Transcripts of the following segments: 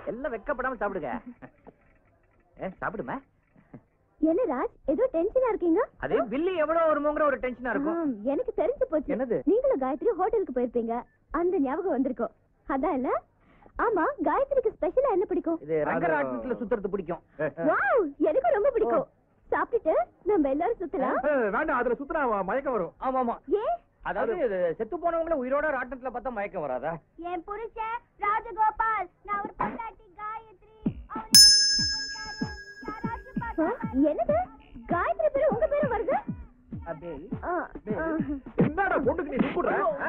எல்லாம் வெக்கப்படாம சாப்பிடுங்க ஏ, சாப்பிடுமா என்ன ராஜ் ஏதோ டென்ஷனா இருக்கீங்க அது பில்லு எவ்வளவு வருமோங்கிற ஒரு டென்ஷனா இருக்கும் ஆம், எனக்கு தெரிஞ்சு போச்சு என்னது? நீங்களும் காயத்ரி ஹோட்டலுக்கு போயிருப்பீங்க அந்த ஞாபகம் வந்திருக்கும் அதான் இல்ல ஆமா காயத்ரிக்கு ஸ்பெஷலா என்ன பிடிக்கும் இது ரங்கராட்னத்துல சுத்துறது பிடிக்கும் வாவ் எனக்கு ரொம்ப பிடிக்கும் சாப்பிட்டுட்டு நம்ம எல்லாரும் சுத்தலாம் வேண்டாம் அதுல சுத்தினா மயக்கம் வரும் ஆமா ஆமா ஏன் அதாவது இது செத்து போனவங்கள உயிரோட ராட்டத்துல பார்த்தா மயக்கம் வராதா என் புருஷன் ராஜகோபால் நான் ஒரு பொண்டாட்டி காயத்ரி என்னது காயத்ரி பேரு உங்க பேரு வருது ஆ, ஆ. என்னடா பொண்ணுக்கு நீ சுக்குற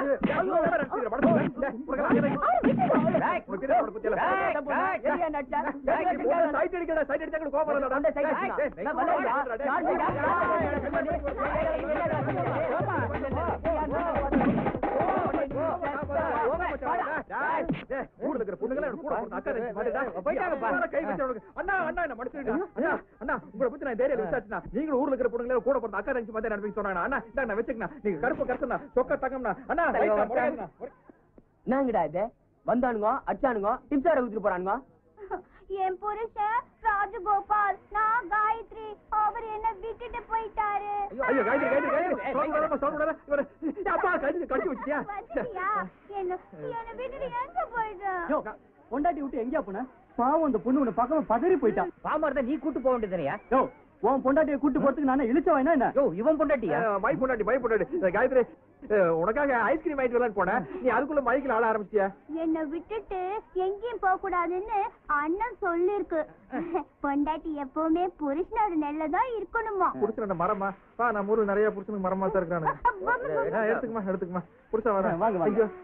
சைட் அடிக்கல சைட் அடிச்சாங்க கோபம் ஊர்ல இருக்கிற பொண்ணுங்கள கூட பிறந்த அக்கா தங்கச்சி மாதிரிடா. போயிட்டாங்கப்பா. யாரா கை வச்சு அவனுக்கு, அண்ணா அண்ணா என்ன மன்னிச்சிடுடா. அண்ணா அண்ணா உங்களை பத்தி நான் தைரியம் விசாரிச்சுனா நீங்களும் ஊர்ல இருக்கிற பொண்ணுங்கள கூட பிறந்த அக்கா தங்கச்சி மாதிரி நினைப்பீங்க சொன்னாங்க அண்ணா இந்தாங்க நான் வச்சுக்கண்ணா நீங்க கருப்பு கருத்துனா சொக்க தங்கம்னா அண்ணா தலைவா, ரைட்டா, முறையாதுண்ணா. என்னங்கடா இது வந்தானுங்க அடிச்சானுங்க டிப்ஸார ஊத்திட்டு போறானுங்க என் புருஷன் ராஜகோபால் நான் காயத்ரி அவர் என்ன விட்டுட்டு போயிட்டாரு ஐயோ காயத்ரி காயத்ரி காயத்ரி சொல்ல விடாம சொல்ல விடாம இவரு அப்பா கடிச்சு கடிச்சு வச்சிட்டியா வந்துட்டியா என்ன என்ன விட்டுட்டு எங்க போயிட்ட பொண்டாட்டி விட்டு எங்கேயா போன பாவம் அந்த பொண்ணு உன்னை பார்க்காம பதறி போயிட்டான் பாமா இருந்தா நீ கூட்டு போக வேண்டியதுனையா யோ உன் பொண்டாட்டியை கூட்டு போறதுக்கு நானே இழுச்சவா என்ன யோ இவன் பொண்டாட்டியா மை பொண்டாட்டி மை பொண்டாட்டி இந்த காயத்ரி அஹ், உனக்காக ஐஸ்கிரீம் வாங்கிட்டு வரலான்னு போனேன் நீ அதுக்குள்ள மைக்கில் ஆள ஆரம்பிச்சியா என்ன விட்டுட்டு எங்கேயும் போக கூடாதுன்னு அண்ணன் சொல்லிருக்கு பொண்டாட்டி எப்பவுமே புருஷனோட நெல்லதான் இருக்கணுமா புடிச்சிருந்த மரமா பா நான் ஊர்ல நிறைய புடிச்சனுக்கு மரமா தான் இருக்கானு ஆ, எடுத்துக்குமா எடுத்துக்குமா புடிச்சா வரேன் வாங்க, வாங்க. ஐயோ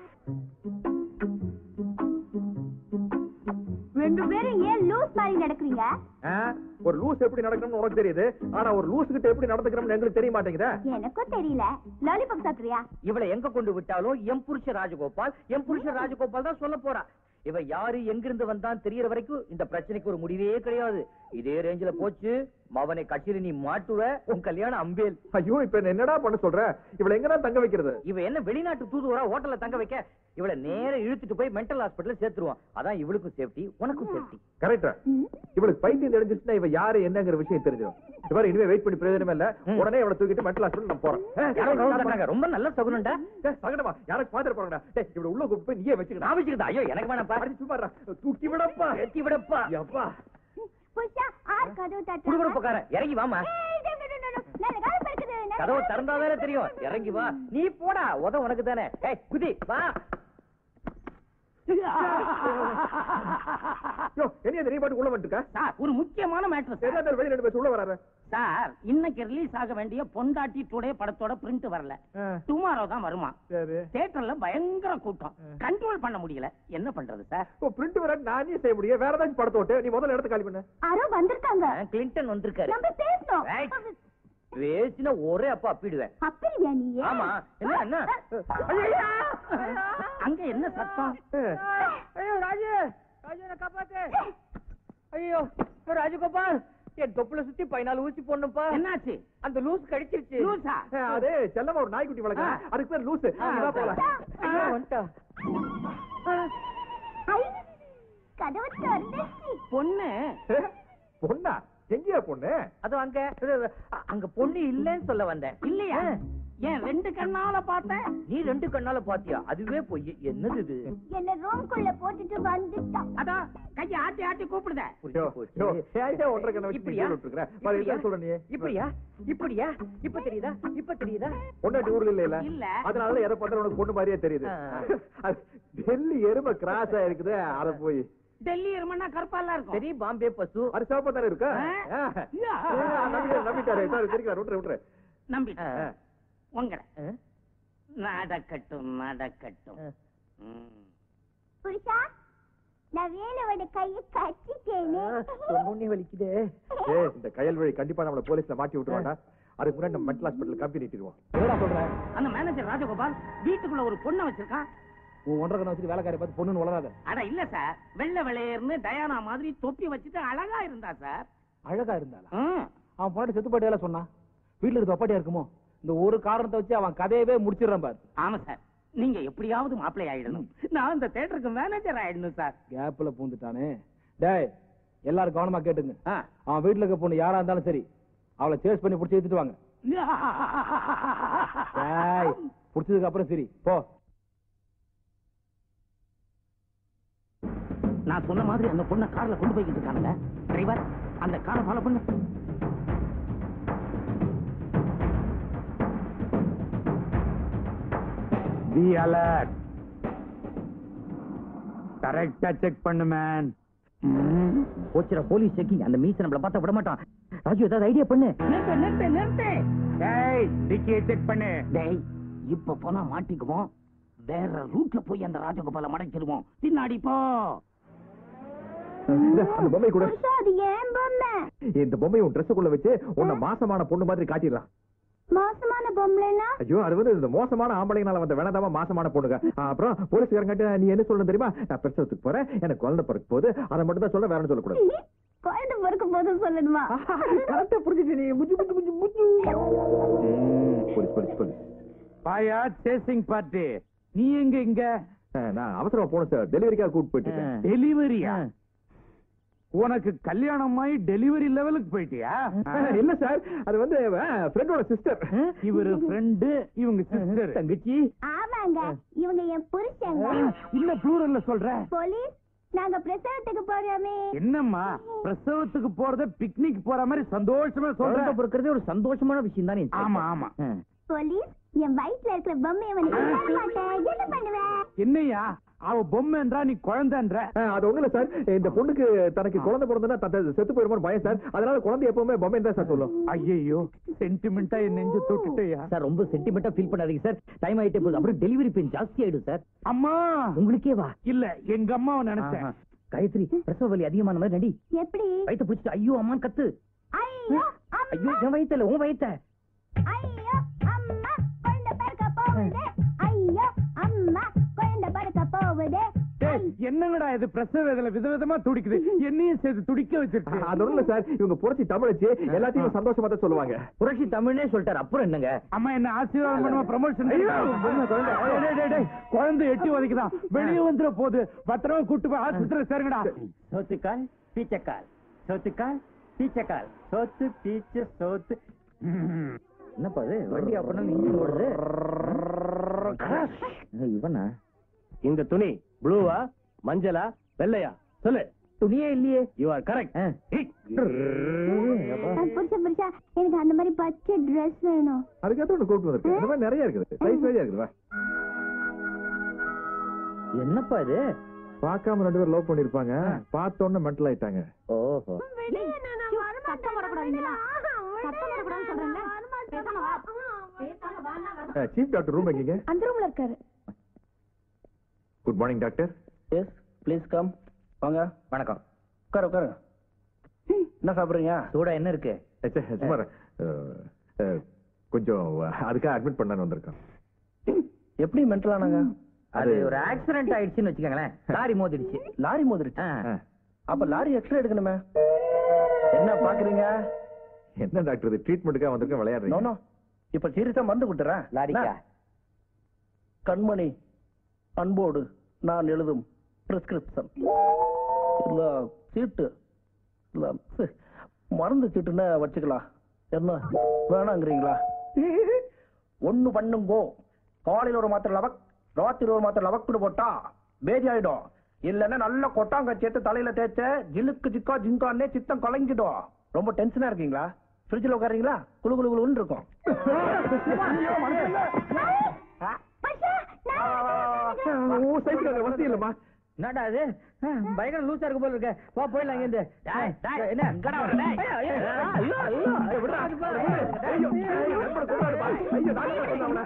ரெண்டு பேரும் ஏன் லூஸ் மாதிரி நடக்கிறீங்க ஆ, ஒரு லூஸ் எப்படி நடக்கணும்னு உனக்கு தெரியுது ஆனா ஒரு லூஸ் கிட்ட எப்படி நடந்துக்கிறோம்னு எங்களுக்கு தெரிய மாட்டேங்குதே எனக்கும் தெரியல லாலிபாப் சாப்பிடுறியா இவளை எங்க கொண்டு விட்டாலும் எம் புருஷ ராஜகோபால் எம் புருஷ ராஜகோபால் தான் சொல்ல போறா இவ யாரு எங்கிருந்து வந்தான் தெரியற வரைக்கும் இந்த பிரச்சனைக்கு ஒரு முடிவே கிடையாது இதே ரேஞ்சில போச்சு மவனை கட்சியில நீ மாட்டுவ உன் கல்யாணம் அம்பேல் ஐயோ இப்ப என்ன என்னடா பண்ண சொல்ற இவளை எங்கதான் தங்க வைக்கிறது இவ என்ன வெளிநாட்டு தூதுவரா ஹோட்டல்ல தங்க வைக்க இவளை நேரா இழுத்துட்டு போய் மென்டல் ஹாஸ்பிடல்ல சேர்த்துருவான் அதான் இவளுக்கும் சேஃப்டி உனக்கும் சேஃப்டி கரெக்டா இவளுக்கு பைத்தியம் தெரிஞ்சிச்சுன்னா இவ யாரு என்னங்கிற விஷயம் தெரிஞ்சிடும் இவரு இனிமே வெயிட் பண்ணி பிரயோஜனமே இல்ல ம். உடனே இவளை தூக்கிட்டு மென்டல் ஹாஸ்பிடல் நான் போறேன் யாரோ கவுன் தட்டாங்க. ரொம்ப நல்ல சகுனண்டா ஏய், சகடமா யாருக்கு பாத்துட்டு போறாங்கடா டேய் இவள உள்ள கூப்பிட்டு போய் நீயே வச்சுக்கடா நான் வச்சுக்கிட்டா ஐயோ எனக்கு வேணாப்பா அடி சும்மா இருடா. தூக்கி விடப்பா எத்தி விடப்பா எப்பா புஷா ஆர் கதவு குடுகுடு தட்டுறாங்க பக்கார இறங்கி வாமா ஏய், டே, டே, டே, டே, டே. நல்ல காலம் இருக்குது, நல்ல கதவை காலம் திறந்தாதானே தெரியும் இறங்கி வா நீ போடா உத உனக்கு தானே ஏய் குதி வா யோ என்ன நீ பாட்டு உள்ள வந்துருக்க சார் ஒரு முக்கியமான மேட்டர் என்ன பேர் வெளியில ரெண்டு பேர் உள்ள வராரு சார் இன்னைக்கு ரிலீஸ் ஆக வேண்டிய பொண்டாட்டி டுடே படத்தோட பிரிண்ட் வரல ஆ, டுமாரோ தான் வருமா சரி தியேட்டர்ல பயங்கர கூட்டம் கண்ட்ரோல் பண்ண முடியல என்ன பண்றது சார் ஓ பிரிண்ட் வர நானே செய்ய முடியும் வேற ஏதாச்சும் படத்தை விட்டு நீ முதல்ல இடத்த காலி பண்ணு யாரோ வந்திருக்காங்க ஆ, கிளின்டன் வந்திருக்காரு நம்ம பேசணும் Right. பேசின ஒரே அப்பா அப்பிடுவேன் அப்படியா நீ ஆமா என்ன என்ன அங்க என்ன சத்தம் ஐயோ ராஜு ராஜு என்ன காப்பாத்து ஐயோ ராஜகோபால் என் தொப்புல சுத்தி பதினாலு ஊசி போடணும்ப்பா என்னாச்சு அந்த லூஸ் கடிச்சிருச்சு லூசா ஏ, அது செல்லமா ஒரு நாய்க்குட்டி வளர்க்க அதுக்கு பேர் லூசு இவா போலாம் ஐயோ, வந்துட்டா. ஐ, கதவு திறந்துச்சு பொண்ணு ஏ, பொண்ணா எங்கேயா பொண்ணு அது அங்க இது, அ- அங்க பொண்ணு இல்லைன்னு சொல்ல வந்தேன் இல்லையா ஏன் ரெண்டு கண்ணால பார்த்தேன் நீ ரெண்டு கண்ணால பாத்தியா அதுவே பொய் என்னது இது என்ன ரூம்குள்ள போட்டுட்டு வந்துட்டான் அதான் கைய ஆட்டி ஆட்டி கூப்பிடுத யோ, போச்சு. யோ, ஏன்டா ஒன்றரை கண்ணை வச்சு நீ இப்படியா? கீழ விட்டுருக்குற? பாரு, இப்படியா? இதான் சொல்ற நீ. இப்படியா இப்படியா இப்ப தெரியுதா இப்ப தெரியுதா பொண்டாட்டி ஊர்ல இல்ல இல்ல இல்ல. அதனால எதை பார்த்தா உனக்கு பொண்ணு மாதிரியே தெரியுது ஆ. அது டெல்லி எருமை கிராஸ் ஆயிருக்குது அத போய் டெல்லி இருமன்னா கருப்பாலாம் இருக்கும் சரி பாம்பே பசு அது சிவப்பா தானே இருக்கா ஆ. ஆ. யா. ஆ, நம்பிட்டாரு நம்பிட்டாரு சார் தெரிவிக்கிறார் விட்டுரு விட்டுரு நம்பிட்டு ஆ. உங்களை ஆ? நடக்கட்டும் நடக்கட்டும் ஆ. ம். புருஷா நான் வேலோட கையை கட்டிட்டேனே சொன்னே வலிக்குதே ஏய் இந்த கயல் வழி கண்டிப்பா நம்மள போலீஸ்ல மாட்டி விட்டுருவாண்டா அதுக்கு முன்னாடி நம்ம மென்டல் ஹாஸ்பிட்டல் கம்பி நீட்டிடுவோம் என்னடா சொல்ற அந்த மேனேஜர் ராஜகோபால் வீட்டுக்குள்ள ஒரு பொண்ணை வச்சிருக்கான் உன் ஒன்றரை கண்ணை வச்சுட்டு வேலைக்காரி பார்த்து பொண்ணுன்னு வளராத அட இல்ல சார் வெள்ளை வெளையர்னு டயானா மாதிரி தொப்பி வச்சுட்டு அழகா இருந்தா சார் அழகா இருந்தாளா ம். அவன் பொண்ணு செத்து போயிட்டே சொன்னான் வீட்டுல இருக்க அப்பாட்டியா இருக்குமோ இந்த ஒரு காரணத்தை வச்சு அவன் கதையவே முடிச்சிடறான் பாரு ஆமா சார் நீங்க எப்படியாவது மாப்பிள்ளை ஆயிடணும் நான் இந்த தேட்டருக்கு மேனேஜர் ஆயிடணும் சார் கேப்ல பூந்துட்டானே டேய் எல்லாரும் கவனமா கேட்டுங்க அவன் வீட்டுல இருக்க பொண்ணு யாரா இருந்தாலும் சரி அவளை சேஸ் பண்ணி புடிச்சு எடுத்துட்டு வாங்க டேய் புடிச்சதுக்கு அப்புறம் சரி போ நான் சொன்ன மாதிரி அந்த பொண்ணை கார்ல கொண்டு போய்கிட்டு இருக்கானுங்க டிரைவர் அந்த காரை ஃபாலோ பண்ணு பி அலர்ட் கரெக்டா செக் பண்ணு மேன் போச்சுடா போலீஸ் செக்கிங் அந்த மீச நம்மள பார்த்தா விட மாட்டான் ராஜு ஏதாவது ஐடியா பண்ணு நிறுத்து நிறுத்து நிறுத்து டேய் டிக்கியை செக் பண்ணு டேய் இப்ப போனா மாட்டிக்குவோம் வேற ரூட்ல போய் அந்த ராஜகோபால மடக்கிடுவோம் பின்னாடி போ இந்த, அந்த பொம்மை கூட புருஷா அது ஏன் பொம்மை இந்த பொம்மையை உன் ட்ரெஸ்ஸுக்குள்ள வச்சு உன்னை மாசமான பொண்ணு மாதிரி காட்டிடலாம் மோசமான பொம்பளைனா ஐயோ அது வந்து இந்த மோசமான ஆம்பளைங்கனால வந்த வேணாதாம மாசமான பொண்ணுங்க ஆ, அப்புறம் போலீஸ்காரங்க நீ என்ன சொல்லணும் தெரியுமா நான் பிரசவத்துக்கு போறேன் எனக்கு குழந்தை பிறக்க போகுது அதை மட்டும் தான் சொல்ல வேற சொல்லக்கூடாது குழந்தை பிறக்கும் போது சொல்லணுமா கரெக்டா புரிஞ்சுச்சு நீ முஜு முஜு முஜு முஜு போலீஸ் போலீஸ் போலீஸ் பாயா சேசிங் பார்ட்டி நீ எங்க இங்க ஆ, நான் அவசரமா போனேன் சார் டெலிவரிக்காக கூப்பிட்டு போயிட்டு இருக்கேன். டெலிவரியா உனக்கு கல்யாணம் ஆகி டெலிவரி லெவலுக்கு போயிட்டியா ஆ, இல்ல சார் அது வந்து ஃப்ரெண்டோட சிஸ்டர் இவரு ஃப்ரெண்டு இவங்க சிஸ்டர் தங்கச்சி ஆமாங்க இவங்க என் புருஷங்க இல்ல ப்ளூரல்ல சொல்ற போலீஸ் நாங்க பிரசவத்துக்கு போறோமே என்னம்மா பிரசவத்துக்கு போறத பிக்னிக் போற மாதிரி சந்தோஷமா சொல்ற குழந்தை பிறக்கிறதே ஒரு சந்தோஷமான விஷயம் தானே ஆமா ஆமா போலீஸ் என் வயிற்றுல இருக்கிற பொம்மையை வந்து விட மாட்டேன் என்ன பண்ணுவேன் என்னையா அவ பொம்மைன்றா நீ குழந்தைன்ற அது ஒண்ணு இல்ல சார் இந்த பொண்ணுக்கு தனக்கு குழந்தை பிறந்தா தத்த செத்து போயிருமோன்னு பயம் சார் அதனால குழந்தை எப்பவுமே பொம்மை தான் சார் சொல்லும் ஐயோ சென்டிமெண்டா என் நெஞ்சு தொட்டுட்டயா சார் ரொம்ப சென்டிமெண்டா ஃபீல் பண்ணாதீங்க சார் டைம் ஆயிட்டே போகுது அப்புறம் டெலிவரி பெயின் ஜாஸ்தி ஆயிடும் சார் அம்மா உங்களுக்கே வா இல்ல எங்க அம்மாவை நினைச்சேன் ஆஹா. காயத்ரி பிரசவ வலி அதிகமான மாதிரி நடி எப்படி வயித்தை பிடிச்சிட்டு ஐயோ அம்மா கத்து ஐயோ ஐயோ அம்மா என் வயித்துல உன் வயித்த ஐயோ அம்மா குழந்தை பிறக்க போகுது ஐயோ அம்மா குழந்தை பிறக்க போகுது டேய், என்னங்கடா இது பிரசவ வேதனை விதவிதமா துடிக்குது என்னையும் சேர்த்து துடிக்க வச்சிருச்சு அது ஒண்ணு இல்ல சார் இவங்க புரட்சி தமிழச்சு எல்லாத்தையும் சந்தோஷமா தான் சொல்லுவாங்க புரட்சி தமிழ்னே சொல்லிட்டாரு அப்புறம் என்னங்க அம்மா என்ன ஆசீர்வாதம் பண்ணுமா ப்ரமோஷன் குழந்தை எட்டி உதைக்குதான் வெளியே வந்துட போகுது பத்திரமா கூட்டு போய் ஆஸ்பத்திரி சேருங்கடா சோத்துக்கால் பீச்சக்கால் சோத்துக்கால் பீச்சக்கால் சோத்து பீச்ச சோத்து என்னப்பா இது வண்டி அப்பனா இன்ஜின் ஓடுது இவனா இந்த துணி ப்ளூவா மஞ்சளா வெள்ளையா சொல்லு துணியே இல்லையே யூ ஆர் கரெக்ட் அஹ், புருஷா புருஷா எனக்கு அந்த மாதிரி பச்சை ட்ரெஸ் வேணும் அதுக்கப்புறம் ஒண்ணு கூப்பிட்டு வந்திருக்கேன் இந்த மாதிரி நிறைய இருக்குது சைஸ் நிறைய இருக்குது வா. என்னப்பா இது பார்க்காம ரெண்டு பேரும் லவ் பண்ணிருப்பாங்க பார்த்த உடனே மென்டல் ஆயிட்டாங்க ஓஹோ சத்தம் போடக்கூடாதுங்களா சத்தம் போடக்கூடாதுன்னு சொல்றேன்ல சீஃப் டாக்டர் ரூம் எங்கீங்க அந்த ரூம்ல இருக்காரு good morning doctor yes please come வாங்க வணக்கம் உட்காரு உட்காரு என்ன சாப்பிடுறீங்க சூடா என்ன இருக்கு சும்மா கொஞ்சம் அதுக்காக அட்மிட் பண்ணலான்னு வந்திருக்கோம் எப்படி மென்டல் ஆனாங்க அது ஒரு ஆக்சிடென்ட் ஆயிடுச்சுன்னு வச்சுக்கோங்களேன் லாரி மோதிடுச்சு லாரி மோதிருச்சு ஆ. அப்ப லாரி எக்ஸ்ரே எடுக்கணுமே என்ன பாக்குறீங்க என்ன டாக்டர் இது ட்ரீட்மெண்ட்டுக்காக வந்திருக்கேன் நோ விளையாடுறீங்க நோ இப்ப சீரியஸா மருந்து கொடுத்துறேன் லாரிக்கா என்ன? கண்மணி அன்போடு நான் எழுதும் பிரிஸ்கிரிப்ஷன் இல்ல சீட்டு இல்ல சி, மருந்து சீட்டுன்னு வச்சுக்கலாம் என்ன வேணாங்கிறீங்களா ஒண்ணு பண்ணுங்கோ காலையில ஒரு மாத்திரை லவக் ராத்திரி ஒரு மாத்திரை லவக்குன்னு போட்டா பேதி ஆயிடும் இல்லன்னா நல்ல கொட்டாங்க சேர்த்து தலையில தேய்ச்ச ஜிலுக்கு ஜிக்கா ஜிங்கான்னே சித்தம் கலங்கிடும் ரொம்ப டென்ஷனா இருக்கீங்களா ஃப்ரிட்ஜில் உட்காரீங்களா குளு குளு குளுன்னு இருக்கும் ஓ சைஸ் வசதி இல்லம்மா என்னடா இது ஆ, பயங்கர லூசா இருக்கு போல இருக்க வா போயிடலாம் இங்க இருந்து டேய், டேய், என்ன இங்கடா வர, டேய். ஐயோ, ஐயோ, ஐயோ, ஐயோ, விட்றா, அது பாரு. ஐயோ, ஐயோ, நண்பனை கொன்றாருப்பா. ஐயோ, டாக்டர் கொன்னாங்களா?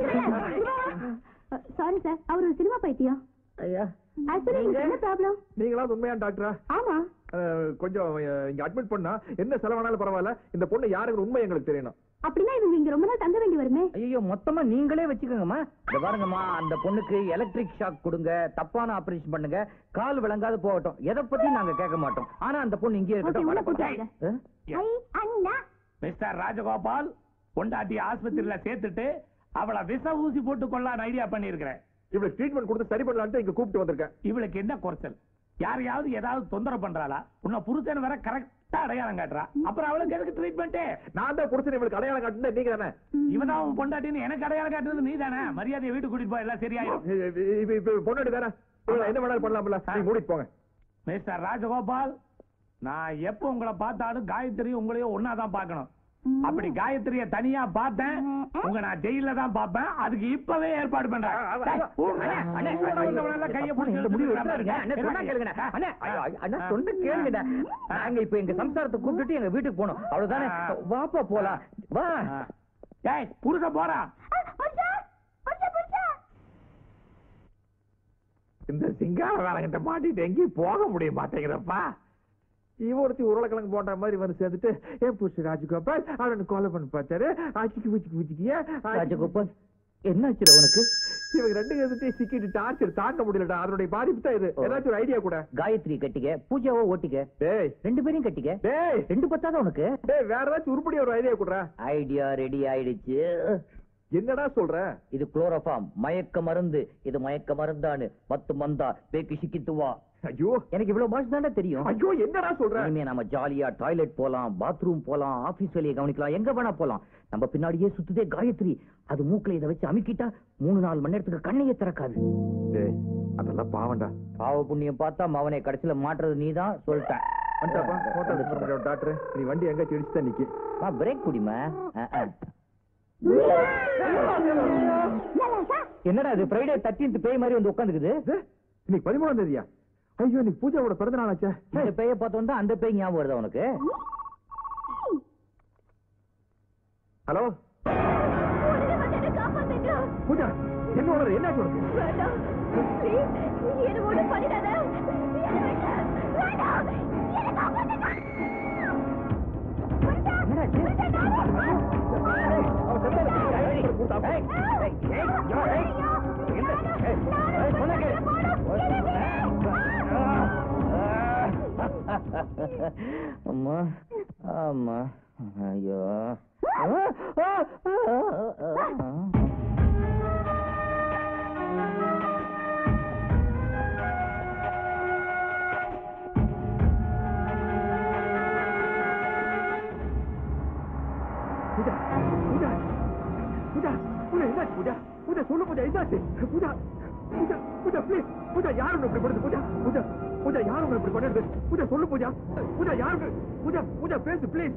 சாரி சார் அவர் ஒரு சினிமா பைத்தியம் ஐயா ஆக்சுவலி என்ன ப்ராப்ளம் நீங்களாவது உண்மையான டாக்டரா ஆமா அஹ், கொஞ்சம் அஹ், இங்க அட்மிட் பண்ணா என்ன செலவானாலும் பரவாயில்ல இந்த பொண்ணு யாருங்கிற உண்மை எங்களுக்கு தெரியணும் அப்படின்னா இவங்க இங்க ரொம்ப நாள் தங்க வேண்டி வருமே ஐயோ மொத்தமா நீங்களே வச்சுக்கோங்கம்மா இந்த பாருங்கம்மா அந்த பொண்ணுக்கு எலக்ட்ரிக் ஷாக் கொடுங்க தப்பான ஆபரேஷன் பண்ணுங்க கால் விளங்காது போகட்டும் எதை பத்தி நாங்க கேட்க மாட்டோம் ஆனா அந்த பொண்ணு இங்கே Okay, உள்ள கூட்டு இருக்கட்டும் வாங்க. ஆ? ஐ அண்ணா மிஸ்டர் ராஜகோபால் பொண்டாட்டி ஆஸ்பத்திரியில சேர்த்துட்டு அவளை விச ஊசி போட்டு கொள்ளலான்னு ஐடியா பண்ணிருக்கிறேன் இவளுக்கு ட்ரீட்மெண்ட் கொடுத்து சரி பண்ணலான்ட்டு இங்க கூப்பிட்டு வந்திருக்கேன் இவளுக்கு என்ன குறைச்சல் யாரையாவது ஏதாவது தொந்தரவு பண்றாளா உன்னை புருஷன் வேற கரெக்டா அடையாளம் காட்டுறா அப்புறம் அவளுக்கு எதுக்கு ட்ரீட்மெண்ட் நான் தான் புடிச்சு இவளுக்கு அடையாளம் காட்டுனது நீங்க தானே இவன் அவன் பொண்டாட்டின்னு எனக்கு அடையாளம் காட்டுறது நீ தானே மரியாதையை வீட்டுக்கு கூட்டிட்டு போய் எல்லாம் சரியாயிடும் இப்ப இப்ப பொண்ணாடி தானே இவளை என்ன வேணாலும் பண்ணலாம்ல நீ மூடிட்டு போங்க மிஸ்டர் ராஜகோபால் நான் எப்ப உங்களை பார்த்தாலும் காயத்ரி உங்களையும் ஒன்னாதான் பார்க்கணும் அப்படி காயத்ரிய தனியா பார்த்தேன் உங்க நான் ஜெயில தான் பார்ப்பேன் அதுக்கு இப்பவே ஏற்பாடு பண்றேன் டேய், அண்ணே, அண்ணே, கூட வந்தவனெல்லாம் கையை பிடிச்சு இந்த முடிவு இழுத்துட்டு எடுத்தாருங்க. அண்ணே, சொன்னா கேளுங்கண்ணே. அண்ணே, ஐயோ, ஐயோ, அண்ணே, சொன்னா கேளுங்கண்ணே. நாங்க இப்ப எங்க சம்சாரத்தை கூப்பிட்டுட்டு எங்க வீட்டுக்கு போனோம் அவ்வளவுதானே வாப்பா போலாம் வா ஆ. டேய் புருஷ போறா புருஷா புருஷா புருஷா இந்த சிங்கார வேலைகிட்ட மாட்டிட்டு எங்கேயும் போக முடிய மாட்டேங்கிறப்பா இவ ஒருத்தி உருளைக்கிழங்கு போன்ற மாதிரி வந்து சேர்ந்துட்டு ஏன் புருஷ ராஜகோபால் அவனை கொலை பண்ணி பார்த்தாரு ஆச்சிக்கு பூச்சிக்கு பூச்சிக்கிய ராஜகோபால் என்னாச்சுடா உனக்கு இவங்க ரெண்டு பேர்த்தையும் சிக்கிட்டு டார்ச்சர் தாங்க முடியலடா அதனுடைய பாதிப்பு தான் இது ஏதாச்சும் ஒரு ஐடியா கூட காயத்ரி கட்டிக்க பூஜாவோ ஓட்டிக்க டேய் ரெண்டு பேரையும் கட்டிக்க டேய் ரெண்டு பத்தாத உனக்கு டேய் வேற ஏதாச்சும் உருப்படியா ஒரு ஐடியா கொடுறா ஐடியா ரெடி ஆயிடுச்சு என்னடா சொல்ற இது குளோரோஃபார்ம் மயக்க மருந்து இது மயக்க மருந்தானு பத்து மந்தா பேக்கி சிக்கித்துவா ஐயோ எனக்கு இவ்வளவு பாஷை தானே தெரியும் ஐயோ என்னடா சொல்ற இனிமே நம்ம ஜாலியா டாய்லெட் போலாம் பாத்ரூம் போலாம் ஆபீஸ் வேலையை கவனிக்கலாம் எங்க வேணா போலாம் நம்ம பின்னாடியே சுத்துதே காயத்ரி அது மூக்குல இதை வச்சு அமுக்கிட்டா மூணு நாலு மணி நேரத்துக்கு கண்ணையே திறக்காது டேய் அதெல்லாம் பாவம்டா பாவ புண்ணியம் பார்த்தா மவனை கடைசியில மாட்டுறது நீதான் சொல்லிட்டேன் வந்துட்டாப்பா போட்டோ டாக்டர் நீ வண்டி எங்க இடிச்சு தான் நிக்கி பிரேக் குடிமா என்னடா இது ஃப்ரைடே தர்டீன்த் பேய் மாதிரி வந்து உட்காந்துக்குது இது, இன்னைக்கு பதிமூணாம் தேதியா ஐயோ இன்னைக்கு பூஜாவோட பிறந்த நாள் ஆச்சே இந்த பேய பார்த்து வந்தா அந்த பேய் ஞாபகம் வருதா உனக்கு ஹலோ உடனே வந்து என்னை காப்பாத்துங்க பூஜா என்ன உணர்வு என்ன உனக்கு வேண்டாம் ப்ளீஸ் என்ன ஒண்ணும் பண்ணிடாத என்னை விட்டு வேண்டாம் என்னை காப்பாத்துங்க புருஷா என்னடாச்சு? புருஷா நானே அவன் செத்தாரு. ஏய், கொடுத்தா. ஏய், ஏய், ஏய், ஏய், என்ன? ஏய், ஏய், சொன்னா கேளு. அம்மா ஆமா ஐயோ பூஜா பூஜா பூஜா பூஜா என்னாச்சு பூஜா பூஜா சொல்லு பூஜா என்னாச்சு பூஜா பூஜா பூஜா ப்ளீஸ் பூஜா யார் உன்னை இப்படி பண்ணுது பூஜா பூஜா பூஜா யார் உன்னை இப்படி பண்ணுது பூஜா சொல்லு பூஜா பூஜா யாருக்கு பூஜா பூஜா பேசு ப்ளீஸ்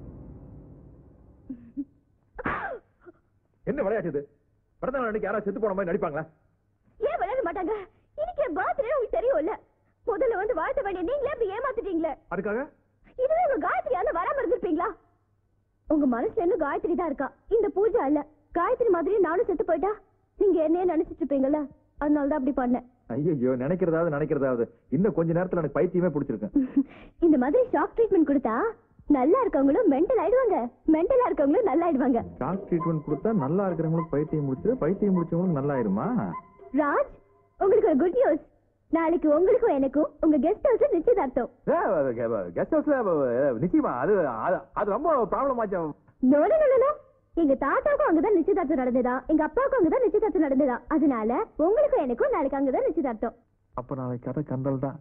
என்ன விளையாட்டு இது பிறந்த நாள் அன்னைக்கு யாராவது செத்து போன மாதிரி நடிப்பாங்களா ஏன் விளையாட மாட்டாங்க இன்னைக்கு என் பர்த்டே உங்களுக்கு தெரியும்ல முதல்ல வந்து வாழ்த்த வேண்டிய நீங்களே அப்படி ஏமாத்திட்டீங்களே அதுக்காக இதுவே உங்க காயத்ரியால வராம இருந்திருப்பீங்களா உங்க மனசுல இன்னும் காயத்ரி தான் இருக்கா இந்த பூஜை அல்ல காயத்ரி மாதிரி நானும் செத்து போயிட்டா நீங்க என்னையே நினைச்சிட்டு இருப்பீங்கல்ல அதனால தான் அப்படி பண்ணேன் ஐயோ நினைக்கிறதாவது நினைக்கிறதாவது இன்னும் கொஞ்ச நேரத்துல எனக்கு பைத்தியமே பிடிச்சிருக்கேன் இந்த மாதிரி ஷாக் ட்ரீட்மெண்ட் கொடுத்தா நல்லா இருக்கவங்களும் மென்டல் ஆயிடுவாங்க மென்டலா இருக்கவங்களும் நல்லா ஆயிடுவாங்க ஷாக் ட்ரீட்மெண்ட் கொடுத்தா நல்லா இருக்கிறவங்களுக்கு பைத்தியம் முடிச்சது பைத்தியம் முடிச்சவங்களுக்கு நல்லா ஆயிருமா ராஜ் உங்களுக்கு ஒரு குட் நியூஸ் நாளைக்கு உங்களுக்கும் எனக்கும் உங்க கெஸ்ட் ஹவுஸ் நிச்சயதார்த்தம் கெஸ்ட் ஹவுஸ்ல நிச்சயமா அது அது- அது ரொம்ப ப்ராப்ளம் ஆச்சு நோ நோ நோ, நோ எங்க தாத்தாவுக்கும் அங்கதான் நிச்சயதார்த்தம் நடந்ததா எங்க அப்பாவுக்கும் அங்கதான் நிச்சயதார்த்தம் நடந்ததா அதனால உங்களுக்கும் எனக்கும் நாளைக்கு அங்கதான் நிச்சயதார்த்தம் அப்ப நாளைக்கு கதை கந்தல் தான்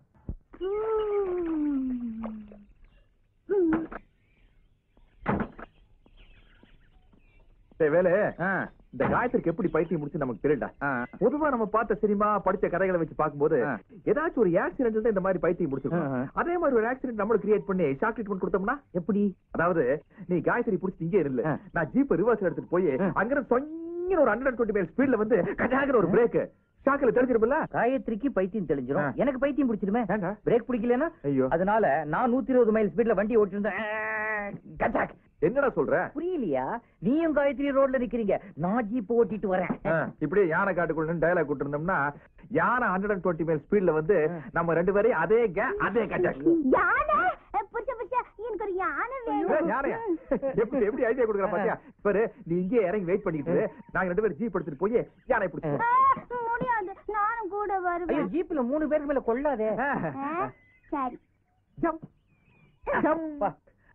வேலை ஆ, இந்த காயத்திற்கு எப்படி பைத்தியம் முடிச்சு நமக்கு தெரியல ஆ. பொதுவா நம்ம பார்த்த சினிமா படிச்ச கதைகளை வச்சு பார்க்கும்போது ஆ. ஏதாச்சும் ஒரு ஆக்சிடென்ட்ல தான் இந்த மாதிரி பைத்தியம் முடிச்சிருக்கோம் ஆ. அதே மாதிரி ஒரு ஆக்சிடென்ட் நம்மளும் கிரியேட் பண்ணி ஷாக் ட்ரீட்மெண்ட் கொடுத்தோம்னா எப்படி அதாவது நீ காயத்ரி புடிச்சு இங்கே இல்ல ஆ. நான் ஜீப் ரிவர்ஸ் எடுத்துட்டு போய் ஆ. அங்க சொங்கிற ஒரு ஹண்ட்ரட் டுவெண்ட்டி மைல் ஸ்பீட்ல வந்து கஜாகிற ஒரு பிரேக் ஷாக்கில் தெரிஞ்சிருமில்ல காயத்ரிக்கு பைத்தியம் தெளிஞ்சிரும் ஆ. எனக்கு பைத்தியம் பிடிச்சிருமே ஏண்டா? பிரேக் பிடிக்கலன்னா ஐயோ அதனால நான் நூத்தி இருபது மைல் ஸ்பீட்ல வண்டி ஓட்டிருந்தேன் கஜாக் என்னடா சொல்ற புரியலையா நீயும் காயத்ரி ரோட்ல நிக்கிறீங்க நான் ஜீப் ஓட்டிட்டு வரேன் ஆ, இப்படியே யானை காட்டுக்குள்ள டயலாக் விட்டுருந்தோம்னா யானை ஹண்ட்ரட் அண்ட் டுவெண்ட்டி மைல் ஸ்பீட்ல வந்து நம்ம ரெண்டு பேரையும் அதே கே அதே கஜாக் யானை புருஷ புருஷ எனக்கு ஒரு யானை ஏய், யானையா எப்படி எப்படி ஐடியா கொடுக்குற பாத்தியா பாரு நீ இங்கே இறங்கி வெயிட் பண்ணிட்டு இரு. நாங்க ரெண்டு பேரும் ஜீப் எடுத்துட்டு போய் யானை பிடிச்சிருவோம் முடியாது நானும் கூட ஐயோ வருவேன் ஜீப்ல மூணு பேருக்கு மேல கொள்ளாதே ஆ, சரி ஜம்ப் ஜம்ப்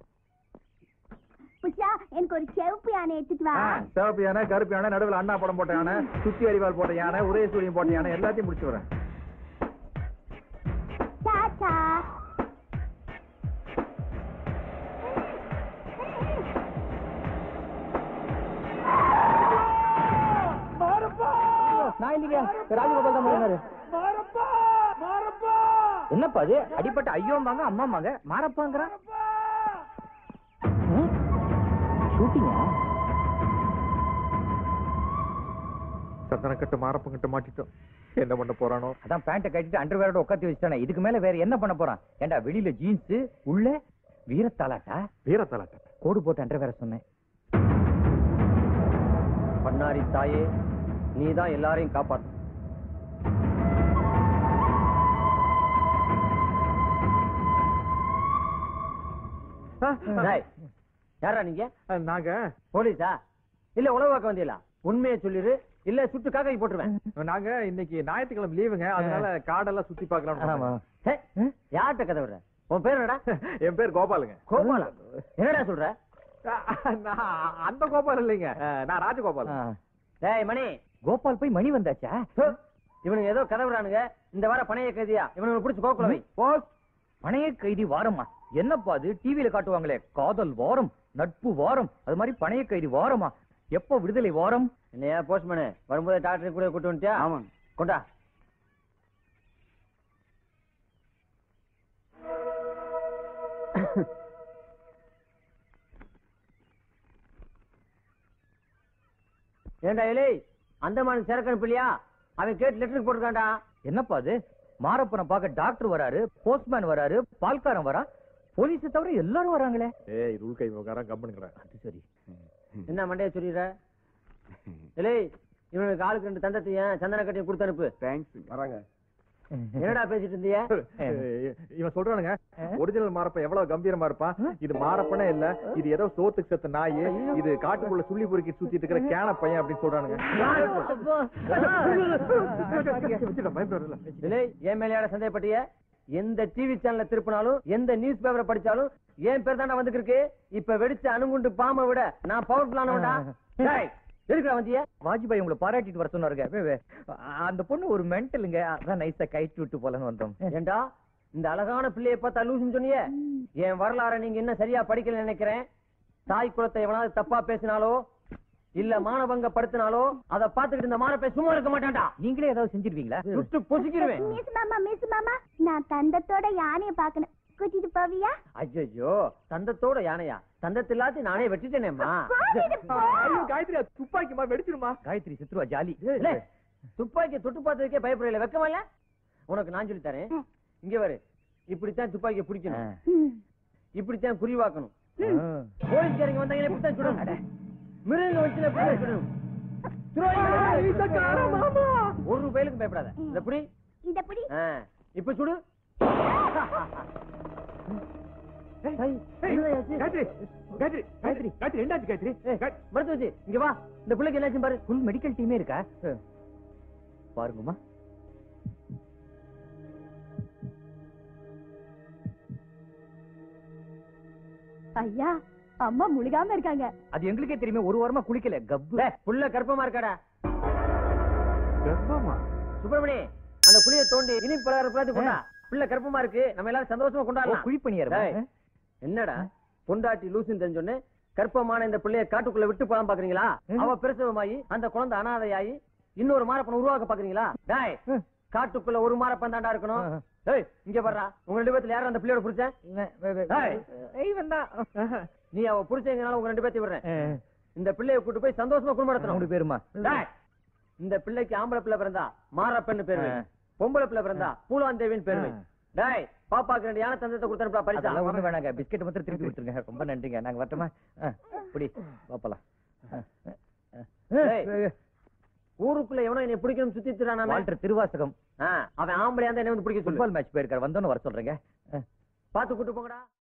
புஷா எனக்கு ஒரு செவப்பு யானை எடுத்துட்டு வா சிவப்பு யானை கருப்பு யானை நடுவில் அண்ணா படம் போட்ட யானை சுத்தி அறிவால் போட்ட யானை ஒரே சூரியன் போட்ட யானை எல்லாத்தையும் முடிச்சு வரேன் சா அடிக்காதீங்க ராஜகோபால் தான் முழுங்கினாரு மாரப்பா மாரப்பா என்னப்பா அது அடிப்பட்ட ஐயோம்பாங்க அம்மாமாங்க மாறப்பாங்கிறான் ஷூட்டிங்கா சந்தனக்கட்டு மாரப்பங்கிட்ட மாட்டிட்டோம் என்ன பண்ண போறானோ அதான் பேண்ட்டை கட்டிட்டு அண்டர்வேரோட உட்காந்து வச்சுட்டானே இதுக்கு மேல வேற என்ன பண்ண போறான் ஏண்டா வெளியில ஜீன்ஸ் உள்ள வீரத்தாலாட்டா வீரத்தலாட்ட கோடு போட்டு அண்டர்வேர சொன்னேன் பண்ணாரி தாயே நீதான் எல்லாரையும் காப்பாத்து டேய், யாரா நீங்க நாங்க போலீஸா இல்ல உணவு பார்க்க வந்தீங்களா உண்மையை சொல்லிரு இல்ல சுட்டு காக்கை போட்டுருவேன் நாங்க இன்னைக்கு ஞாயிற்றுக்கிழமை லீவுங்க அதனால காடெல்லாம் சுத்தி பார்க்கலாம் ஹே, யார்கிட்ட கதை விடுற உன் பேர் என்னடா என் பேர் கோபாலுங்க கோபாலா என்னடா சொல்ற நான் அந்த கோபால் இல்லைங்க நான் ராஜகோபால் டேய் மணி கோபால் போய் மணி வந்தாச்சா இவனுங்க ஏதோ கதவுறானுங்க இந்த வார பணைய கைதியா இவனுங்க பிடிச்சு கோக்குல வை போஸ் பணைய கைதி வாரமா என்னப்பா அது டிவில காட்டுவாங்களே காதல் வாரம் நட்பு வாரம் அது மாதிரி பணைய கைதி வாரமா எப்போ விடுதலை வாரம் இல்லையா போஸ்ட்மேனு வரும்போது டாக்டர் கூட கூட்டு வந்துட்டியா ஆமா கொண்டா ஏண்டா இலை அந்தமான் சரக்கு அனுப்பலையா அவன் கேட்டு லெட்டர் போட்டிருக்கான்டா என்னப்பா அது மாரப்பனை பார்க்க டாக்டர் வராரு போஸ்ட்மேன் வராரு பால்காரன் வரா போலீஸ் தவிர எல்லாரும் வராங்களே ஏய் ரூல் கை உட்கார கம்பெனிக்கிறேன் அது சரி என்ன மண்டைய சொல்லிடுற இலை இவனுக்கு ஆளுக்கு ரெண்டு தந்தத்தையும் சந்தன கட்டியும் கொடுத்து அனுப்பு தேங்க்ஸ் வராங்க என்னடா பேசிட்டு இருந்தீங்க இவன் சொல்றானுங்க ஒரிஜினல் மாரப்ப எவ்வளவு கம்பீரமா இருப்பான் இது மாரப்பனே இல்ல இது ஏதோ சோத்துக்கு செத்த நாய் இது காட்டுக்குள்ள சுள்ளி பொறுக்கி சுத்திட்டு இருக்கிற கேன பையன் அப்படின்னு சொல்றானுங்க வச்சுட்டேன், பயப்படாதீல்ல. இலை என் மேலையாட சந்தேகப்பட்டிய எந்த டிவி சேனல்ல திருப்பினாலும் எந்த நியூஸ் பேப்பரை படிச்சாலும் என் பேர் தாண்டா வந்துருக்கு இப்ப வெடிச்ச அணுகுண்டு பாம்பை விட நான் பவர்ஃபுல் ஆனவன்டா டேய், எதுக்குடா வந்திய வாஜ்பாய் உங்களை பாராட்டிட்டு வர சொன்னாருங்க வே, வே. அந்த பொண்ணு ஒரு மென்டலுங்க அதான் நைஸா கைட்டு விட்டு போலன்னு வந்தோம் ஏண்டா இந்த அழகான பிள்ளைய பார்த்தா லூசுன்னு சொன்னியே என் வரலாற நீங்க என்ன சரியா படிக்கல நினைக்கிறேன் தாய் குலத்தை எவனாவது தப்பா பேசினாலோ இல்ல மானபங்க படுத்தினாலோ அத பாத்துக்கிட்டு இந்த மானப்பை சும்மா இருக்க மாட்டான்டா நீங்களே ஏதாவது செஞ்சிருவீங்களா சுட்டு பொசுக்கிடுவேன் மிஸ் மாமா மிஸ் மாமா நான் தந்தத்தோட யானைய பாக்கணும் கூட்டிட்டு போவியா ஐயோ தந்தத்தோட யானையா தந்தத்து எல்லாத்தையும் நானே வெட்டிட்டேனேம்மா கூட்டிட்டு போ. ஐயோ காயத்ரி அது துப்பாக்கிமா வெடிச்சிருமா காயத்ரி சித்ருவா ஜாலி துப்பாக்கி தொட்டு பார்த்ததுக்கே பயப்படல வெக்கமா இல்ல உனக்கு நான் சொல்லி தரேன் இங்க வரு இப்படித்தான் துப்பாக்கியை பிடிக்கணும் ம். இப்படித்தான் குறிவாக்கணும் போலீஸ்காரங்க வந்தாங்க இப்படித்தான் சுடணும் மிருகங்க வச்சு இப்படித்தான் சுடணும் துரோகிகளை ஒரு ரூபாய்க்கு பயப்படாத இந்த புடி இத புடி ஆ, இப்ப சுடு ஏய், காயத்ரி காயத்ரி காயத்ரி காயத்ரி என்னாச்சு காயத்ரி ஏய், மருத்துவ வச்சு இங்க வா இந்த பிள்ளைக்கு என்னாச்சும் பாரு ஃபுல் மெடிக்கல் டீமே இருக்கா பாருங்கம்மா ஐயா அம்மா முழுகாம இருக்காங்க அது எங்களுக்கே தெரியுமே ஒரு வாரமா குளிக்கல கப்பு புள்ள கர்ப்பமா இருக்காடா கர்ப்பமா சுப்பிரமணி அந்த குழியை தோண்டி இனி பலகாரம் பிளாத்து கொண்டா பிள்ளை கர்ப்பமா இருக்கு நம்ம எல்லாரும் சந்தோஷமா கொண்டாடலாம் குழிப்பணியார் என்னடா பொண்டாட்டி லூசுன்னு தெரிஞ்சோன்னு கர்ப்பமான இந்த பிள்ளைய காட்டுக்குள்ள விட்டு போலாம் பாக்குறீங்களா அவ பிரசவமாயி அந்த குழந்தை அனாதையாயி இன்னொரு மாரப்பனை உருவாக்க பாக்குறீங்களா டேய் காட்டுக்குள்ள ஒரு மாரப்பன் தாண்டா இருக்கணும் ஏய் இங்க வர்றா உங்க ரெண்டு பேத்துல யாரும் அந்த பிள்ளையோட புடிச்சேன் நீ அவ புடிச்சதுனால உங்க ரெண்டு பேத்தையும் விடுறேன் இந்த பிள்ளைய கூட்டு போய் சந்தோஷமா குடும்பம் நடத்தணும் மூணு பேருமா இந்த பிள்ளைக்கு ஆம்பளை பிள்ளை பிறந்தா மாரப்பன்னு பேரு வை. பொம்பளை பிள்ளை பிறந்தா பூலாந்தேவின்னு பேரு வை. டேய் பாப்பாக்கு ரெண்டு யானை தந்தத்தை கொடுத்தனுப்பா பரிசா ஒண்ணு வேணாங்க பிஸ்கெட் மாத்திரம் திருப்பி கொடுத்துருங்க ரொம்ப நன்றிங்க நாங்க வரட்டுமா புடி பாப்பலாம் ஊருக்குள்ள எவனோ என்னை பிடிக்கணும் சுத்தி திரானா வால்டர் திருவாசகம் அவன் ஆம்பளையா இருந்தா என்ன வந்து பிடிக்க ஃபுட்பால் மேட்ச் போயிருக்காரு வந்தோன்னு வர சொல்றேங்க பாத்து கூட்டு போங்கடா